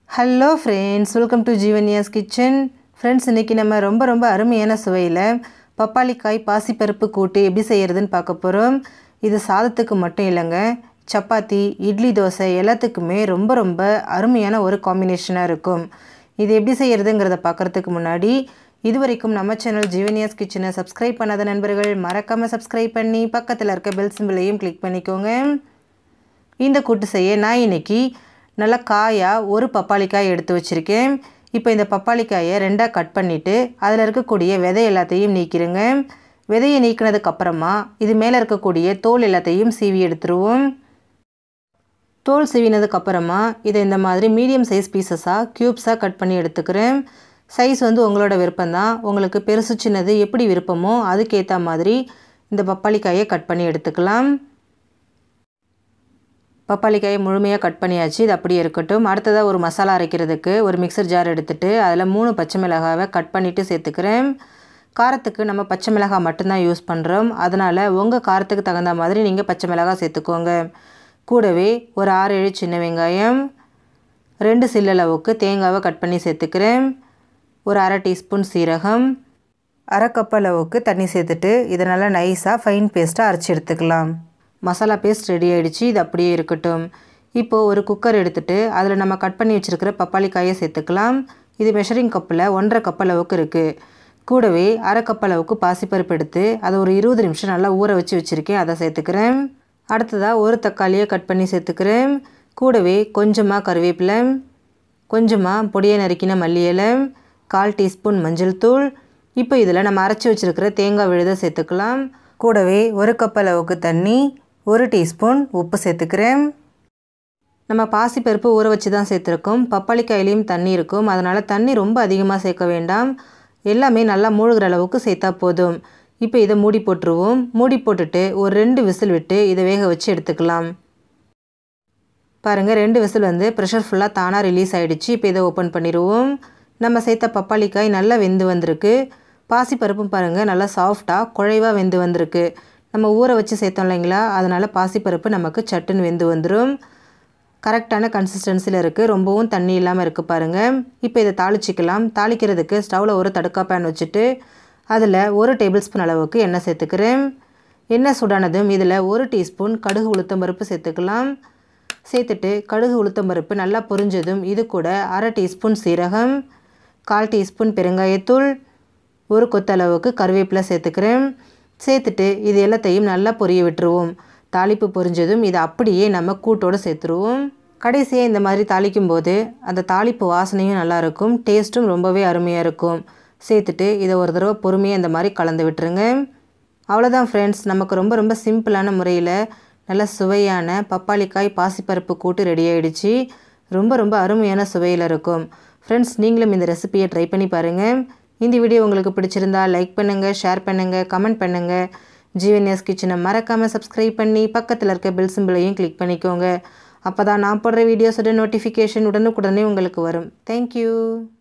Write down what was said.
hello friends welcome to Jeevanya's kitchen friends இன்றைக்கி நம்ம ரொம்ப ரொம்ப அருமையான சுவையில் பப்பாளிக்காய் பாசிப்பருப்பு கூட்டு எப்படி செய்கிறதுன்னு பார்க்க போகிறோம் இது சாதத்துக்கு மட்டும் இல்லைங்க சப்பாத்தி இட்லி தோசை எல்லாத்துக்குமே ரொம்ப ரொம்ப அருமையான ஒரு காம்பினேஷனாக இருக்கும் இது எப்படி செய்கிறதுங்கிறத பார்க்குறதுக்கு முன்னாடி இது வரைக்கும் நம்ம சேனல் ஜீவனியாஸ் கிச்சனை சப்ஸ்கிரைப் பண்ணாத நண்பர்கள் மறக்காமல் சப்ஸ்கிரைப் பண்ணி பக்கத்தில் இருக்க பெல் சிம்பிளையும் கிளிக் பண்ணிக்கோங்க இந்த கூட்டு செய்ய நான் இன்னைக்கு நல்லா காயாக ஒரு பப்பாளிக்காய் எடுத்து வச்சுருக்கேன் இப்போ இந்த பப்பாளிக்காயை ரெண்டாக கட் பண்ணிவிட்டு அதில் இருக்கக்கூடிய விதை எல்லாத்தையும் நீக்கிடுங்க விதையை நீக்கினதுக்கு அப்புறமா இது மேலே இருக்கக்கூடிய தோல் எல்லாத்தையும் சீவி எடுத்துருவோம் தோல் சீவினதுக்கு அப்புறமா இதை இந்த மாதிரி மீடியம் சைஸ் பீசஸாக க்யூப்ஸாக கட் பண்ணி எடுத்துக்கிறேன் சைஸ் வந்து உங்களோட விருப்பம்தான் உங்களுக்கு பெருசு சின்னது எப்படி விருப்பமோ அதுக்கேற்ற மாதிரி இந்த பப்பாளிக்காயை கட் பண்ணி எடுத்துக்கலாம் பப்பாளிக்காயை முழுமையாக கட் பண்ணியாச்சு இது அப்படியே இருக்கட்டும் அடுத்ததாக ஒரு மசாலா அரைக்கிறதுக்கு ஒரு மிக்சர் ஜார் எடுத்துகிட்டு அதில் மூணு பச்சை மிளகாவை கட் பண்ணிவிட்டு சேர்த்துக்கிறேன் காரத்துக்கு நம்ம பச்சை மிளகாய் மட்டும்தான் யூஸ் பண்ணுறோம் அதனால் உங்கள் காரத்துக்கு தகுந்த மாதிரி நீங்கள் பச்சை மிளகாய் சேர்த்துக்கோங்க கூடவே ஒரு ஆறு ஏழு சின்ன வெங்காயம் ரெண்டு சில்லளவுக்கு தேங்காவை கட் பண்ணி சேர்த்துக்கிறேன் ஒரு அரை டீஸ்பூன் சீரகம் அரை கப் அளவுக்கு தண்ணி சேர்த்துட்டு இதை நல்லா நைஸாக ஃபைன் பேஸ்ட்டாக அரைச்சி எடுத்துக்கலாம் மசாலா பேஸ்ட் ரெடி ஆகிடுச்சு இது அப்படியே இருக்கட்டும் இப்போது ஒரு குக்கர் எடுத்துகிட்டு அதில் நம்ம கட் பண்ணி வச்சுருக்கிற பப்பாளிக்காயை சேர்த்துக்கலாம் இது மெஷரிங் கப்பில் ஒன்றரை கப் அளவுக்கு இருக்குது கூடவே அரை கப் அளவுக்கு பாசிப்பருப்பு எடுத்து அதை ஒரு இருபது நிமிஷம் நல்லா ஊற வச்சு வச்சுருக்கேன் அதை சேர்த்துக்கிறேன் அடுத்ததாக ஒரு தக்காளியை கட் பண்ணி சேர்த்துக்கிறேன் கூடவே கொஞ்சமாக கருவேப்பிலை கொஞ்சமாக பொடியை நறுக்கின மல்லி இலை கால் டீஸ்பூன் மஞ்சள் தூள் இப்போ இதில் நம்ம அரைச்சி வச்சுருக்கிற தேங்காய் விழுத சேர்த்துக்கலாம் கூடவே ஒரு கப் அளவுக்கு தண்ணி ஒரு டீஸ்பூன் உப்பு சேர்த்துக்கிறேன் நம்ம பாசிப்பருப்பு ஊற வச்சு தான் சேர்த்துருக்கோம் பப்பாளிக்காயிலையும் தண்ணி இருக்கும் அதனால் தண்ணி ரொம்ப அதிகமாக சேர்க்க வேண்டாம் எல்லாமே நல்லா மூழ்கிற அளவுக்கு சேர்த்தா போதும் இப்போ இதை மூடி போட்டுருவோம் மூடி போட்டுட்டு ஒரு ரெண்டு விசில் விட்டு இதை வேக வச்சு எடுத்துக்கலாம் பாருங்கள் ரெண்டு விசில் வந்து ப்ரெஷர் ஃபுல்லாக தானாக ரிலீஸ் ஆகிடுச்சு இப்போ இதை ஓப்பன் பண்ணிடுவோம் நம்ம சேர்த்த பப்பாளிக்காய் நல்லா வெந்து வந்திருக்கு பாசிப்பருப்பும் பாருங்கள் நல்லா சாஃப்டாக குழைவாக வெந்து வந்திருக்கு நம்ம ஊற வச்சு சேர்த்தோம் இல்லைங்களா அதனால் பாசிப்பருப்பு நமக்கு சட்டுன்னு வெந்து வந்துடும் கரெக்டான கன்சிஸ்டன்சியில் இருக்குது ரொம்பவும் தண்ணி இல்லாமல் இருக்குது பாருங்கள் இப்போ இதை தாளிச்சிக்கலாம் தாளிக்கிறதுக்கு ஸ்டவ்வில் ஒரு தடுக்கா பேன் வச்சுட்டு அதில் ஒரு டேபிள் ஸ்பூன் அளவுக்கு எண்ணெய் சேர்த்துக்கிறேன் எண்ணெய் சூடானதும் இதில் ஒரு டீஸ்பூன் கடுகு உளுத்தம் பருப்பு சேர்த்துக்கலாம் சேர்த்துட்டு கடுகு உளுத்தம் பருப்பு நல்லா பொரிஞ்சதும் இது கூட அரை டீஸ்பூன் சீரகம் கால் டீஸ்பூன் பெருங்காயத்தூள் ஒரு கொத்தளவுக்கு கருவேப்பிலை சேர்த்துக்கிறேன் சேர்த்துட்டு இது எல்லாத்தையும் நல்லா பொரிய விட்டுருவோம் தாளிப்பு பொரிஞ்சதும் இதை அப்படியே நம்ம கூட்டோடு சேர்த்துருவோம் கடைசியாக இந்த மாதிரி தாளிக்கும் போது அந்த தாளிப்பு வாசனையும் நல்லாயிருக்கும் டேஸ்ட்டும் ரொம்பவே அருமையாக இருக்கும் சேர்த்துட்டு இதை ஒரு தடவை பொறுமையாக இந்த மாதிரி கலந்து விட்டுருங்க அவ்வளோதான் ஃப்ரெண்ட்ஸ் நமக்கு ரொம்ப ரொம்ப சிம்பிளான முறையில் நல்ல சுவையான பப்பாளிக்காய் பாசிப்பருப்பு கூட்டு ரெடி ஆகிடுச்சு ரொம்ப ரொம்ப அருமையான சுவையில் இருக்கும் ஃப்ரெண்ட்ஸ் நீங்களும் இந்த ரெசிபியை ட்ரை பண்ணி பாருங்கள் இந்த வீடியோ உங்களுக்கு பிடிச்சிருந்தா லைக் பண்ணுங்கள் ஷேர் பண்ணுங்கள் கமெண்ட் பண்ணுங்கள் ஜீவன்யாஸ் கிச்சனை மறக்காமல் சப்ஸ்கிரைப் பண்ணி பக்கத்தில் இருக்க பெல் சிம்பிளையும் கிளிக் பண்ணிக்கோங்க அப்போ தான் நான் போடுற வீடியோஸோட நோட்டிஃபிகேஷன் உடனுக்குடனே உங்களுக்கு வரும் தேங்க்யூ